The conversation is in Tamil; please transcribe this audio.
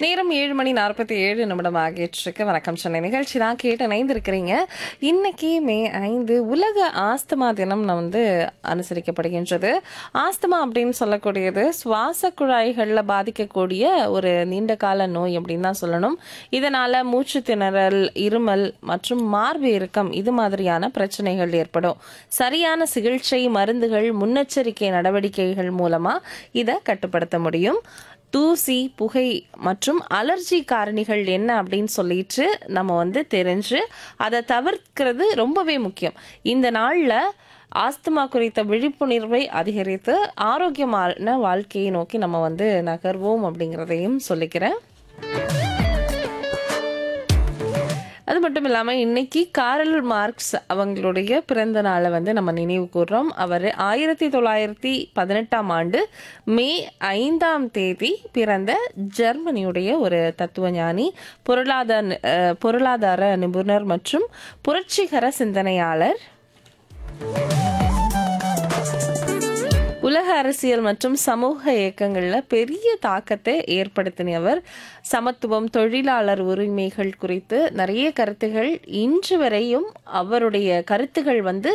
நேரம் ஏழு மணி நாற்பத்தி ஏழு நிமிடம் ஆகிட்டு வணக்கம் சென்னை நிகழ்ச்சி தான் கேட்டு இணைந்திருக்கிறீங்க இன்னைக்கு மே ஐந்து உலக ஆஸ்துமா தினம் நான் வந்து அனுசரிக்கப்படுகின்றது ஆஸ்துமா அப்படின்னு சொல்லக்கூடியது சுவாச குழாய்களில் பாதிக்கக்கூடிய ஒரு நீண்ட கால நோய் அப்படின்னு தான் சொல்லணும் இதனால மூச்சு திணறல் இருமல் மற்றும் மார்பு இறுக்கம் இது மாதிரியான பிரச்சனைகள் ஏற்படும் சரியான சிகிச்சை மருந்துகள் முன்னெச்சரிக்கை நடவடிக்கைகள் மூலமா இதை கட்டுப்படுத்த முடியும் தூசி புகை மற்றும் அலர்ஜி காரணிகள் என்ன அப்படின்னு சொல்லிட்டு நம்ம வந்து தெரிஞ்சு அதை தவிர்க்கிறது ரொம்பவே முக்கியம் இந்த நாளில் ஆஸ்துமா குறித்த விழிப்புணர்வை அதிகரித்து ஆரோக்கியமான வாழ்க்கையை நோக்கி நம்ம வந்து நகர்வோம் அப்படிங்கிறதையும் சொல்லிக்கிறேன் அது மட்டும் இல்லாமல் இன்னைக்கு காரல் மார்க்ஸ் அவங்களுடைய பிறந்த நாளை வந்து நம்ம நினைவு கூர்றோம் அவர் ஆயிரத்தி தொள்ளாயிரத்தி பதினெட்டாம் ஆண்டு மே ஐந்தாம் தேதி பிறந்த ஜெர்மனியுடைய ஒரு தத்துவ ஞானி பொருளாதார அஹ், பொருளாதார நிபுணர் மற்றும் புரட்சிகர சிந்தனையாளர் உலக அரசியல் மற்றும் சமூக இயக்கங்களில் பெரிய தாக்கத்தை ஏற்படுத்தினவர் சமத்துவம் தொழிலாளர் உரிமைகள் குறித்து நிறைய கருத்துகள் இன்று வரையும் அவருடைய கருத்துகள் வந்து